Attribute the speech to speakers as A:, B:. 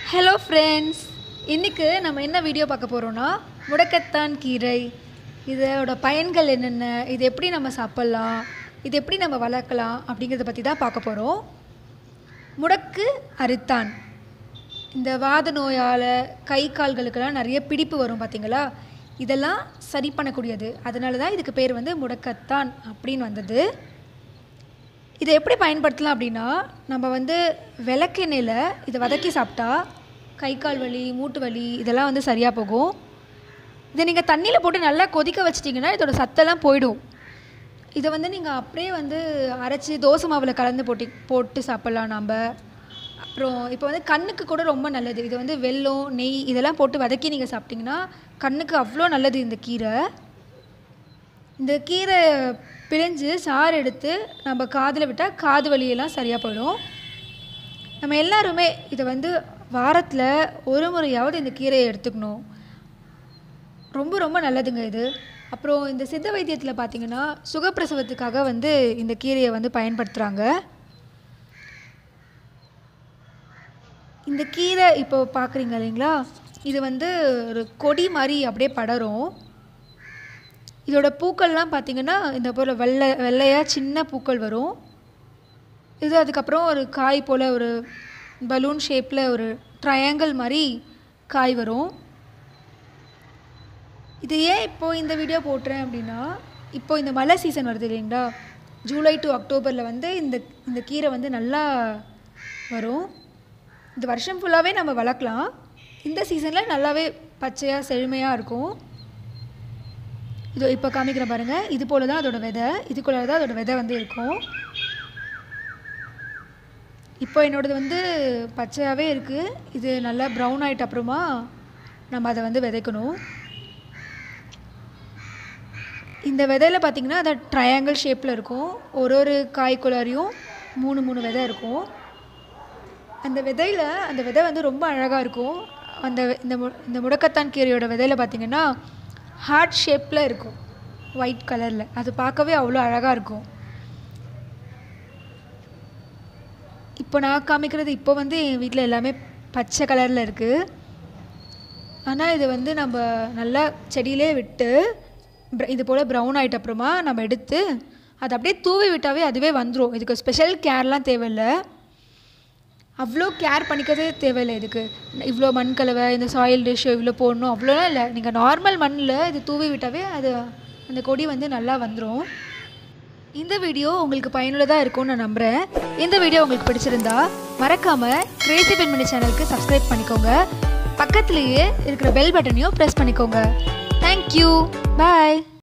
A: hello friends இன்றைக்கு நம்ம என்ன வீடியோ பார்க்க போகிறோன்னா முடக்கத்தான் கீரை இதோட பயன்கள் என்னென்ன இது எப்படி நம்ம சாப்பிட்லாம் இது எப்படி நம்ம வளர்க்கலாம் அப்படிங்கிறத பற்றி தான் பார்க்க போகிறோம் முடக்கு அறுத்தான் இந்த வாத நோயால் கை கால்களுக்கெல்லாம் நிறைய பிடிப்பு வரும் பார்த்தீங்களா இதெல்லாம் சரி பண்ணக்கூடியது அதனால தான் இதுக்கு பேர் வந்து முடக்கத்தான் அப்படின்னு வந்தது இதை எப்படி பயன்படுத்தலாம் அப்படின்னா நம்ம வந்து விளக்கெண்ணெயில் இதை வதக்கி சாப்பிட்டா கை கால் வலி மூட்டு வலி இதெல்லாம் வந்து சரியாக போகும் இதை நீங்கள் தண்ணியில் போட்டு நல்லா கொதிக்க வச்சிட்டிங்கன்னா இதோட சத்தெல்லாம் போயிடும் இதை வந்து நீங்கள் அப்படியே வந்து அரைச்சி தோசை மாவில் கலந்து போட்டி போட்டு சாப்பிட்லாம் நம்ம அப்புறம் இப்போ வந்து கண்ணுக்கு கூட ரொம்ப நல்லது இது வந்து வெல்லம் நெய் இதெல்லாம் போட்டு வதக்கி நீங்கள் சாப்பிட்டிங்கன்னா கண்ணுக்கு அவ்வளோ நல்லது இந்த கீரை இந்த கீரை பிழிஞ்சு சாறு எடுத்து நம்ம காதில் விட்டால் காது வலியெல்லாம் சரியாக போயிடும் நம்ம எல்லாருமே இதை வந்து வாரத்தில் ஒரு முறையாவது இந்த கீரையை எடுத்துக்கணும் ரொம்ப ரொம்ப நல்லதுங்க இது அப்புறம் இந்த சித்த வைத்தியத்தில் பார்த்தீங்கன்னா சுகப்பிரசவத்துக்காக வந்து இந்த கீரையை வந்து பயன்படுத்துகிறாங்க இந்த கீரை இப்போ பார்க்குறீங்க இல்லைங்களா இது வந்து ஒரு கொடி மாதிரி அப்படியே படரும் இதோட பூக்கள்லாம் பார்த்தீங்கன்னா இந்த போல் வெள்ளை வெள்ளையாக சின்ன பூக்கள் வரும் இது அதுக்கப்புறம் ஒரு காய் போல் ஒரு பலூன் ஷேப்பில் ஒரு ட்ரையாங்கிள் மாதிரி காய் வரும் இது ஏன் இப்போது இந்த வீடியோ போட்டுறேன் அப்படின்னா இப்போ இந்த மழை சீசன் வருது இல்லைங்களா ஜூலை டு அக்டோபரில் வந்து இந்த இந்த கீரை வந்து நல்லா வரும் இந்த வருஷம் ஃபுல்லாகவே நம்ம வளர்க்கலாம் இந்த சீசனில் நல்லாவே பச்சையாக செழுமையாக இருக்கும் இது இப்போ காமிக்கிற பாருங்கள் இது போல தான் அதோட விதை இதுக்குள்ளே தான் அதோட விதை வந்து இருக்கும் இப்போ என்னோடது வந்து பச்சையாகவே இருக்குது இது நல்லா ப்ரௌன் ஆகிட்ட அப்புறமா நம்ம அதை வந்து விதைக்கணும் இந்த விதையில பார்த்திங்கன்னா அது ட்ரையாங்கிள் ஷேப்பில் இருக்கும் ஒரு ஒரு காய்க்குள்ளாரையும் மூணு மூணு விதை இருக்கும் அந்த விதையில் அந்த விதை வந்து ரொம்ப அழகாக இருக்கும் அந்த இந்த மு இந்த முடக்கத்தான் கீரையோட விதையில பார்த்திங்கன்னா ஹார்ட் ஷேப்பில் இருக்கும் ஒயிட் கலரில் அது பார்க்கவே அவ்வளோ அழகாக இருக்கும் இப்போ நான் காமிக்கிறது இப்போ வந்து என் வீட்டில் எல்லாமே பச்சை கலரில் இருக்குது ஆனால் இது வந்து நம்ம நல்லா செடியிலே விட்டு br- இது போல் ப்ரௌன் ஆகிட்ட அப்புறமா நம்ம எடுத்து அதை அப்படியே தூவி விட்டாவே அதுவே வந்துடும் இதுக்கு ஸ்பெஷல் கேர்லாம் தேவையில்லை அவ்வளோ கேர் பண்ணிக்கிறதே தேவையில்லை இதுக்கு இவ்வளோ மண் கலவை இந்த சாயில் டிஷ் இவ்வளோ போடணும் அவ்வளோலாம் இல்லை நீங்கள் நார்மல் மண்ணில் இது தூவி விட்டாவே அது அந்த கொடி வந்து நல்லா வந்துடும் இந்த வீடியோ உங்களுக்கு பயனுள்ளதாக இருக்கும்னு நான் நம்புகிறேன் இந்த வீடியோ உங்களுக்கு பிடிச்சிருந்தா மறக்காமல் கிரேசி பெண்மணி சேனலுக்கு சப்ஸ்கிரைப் பண்ணிக்கோங்க பக்கத்துலேயே இருக்கிற பெல் பட்டனையும் ப்ரெஸ் பண்ணிக்கோங்க தேங்க்யூ பாய்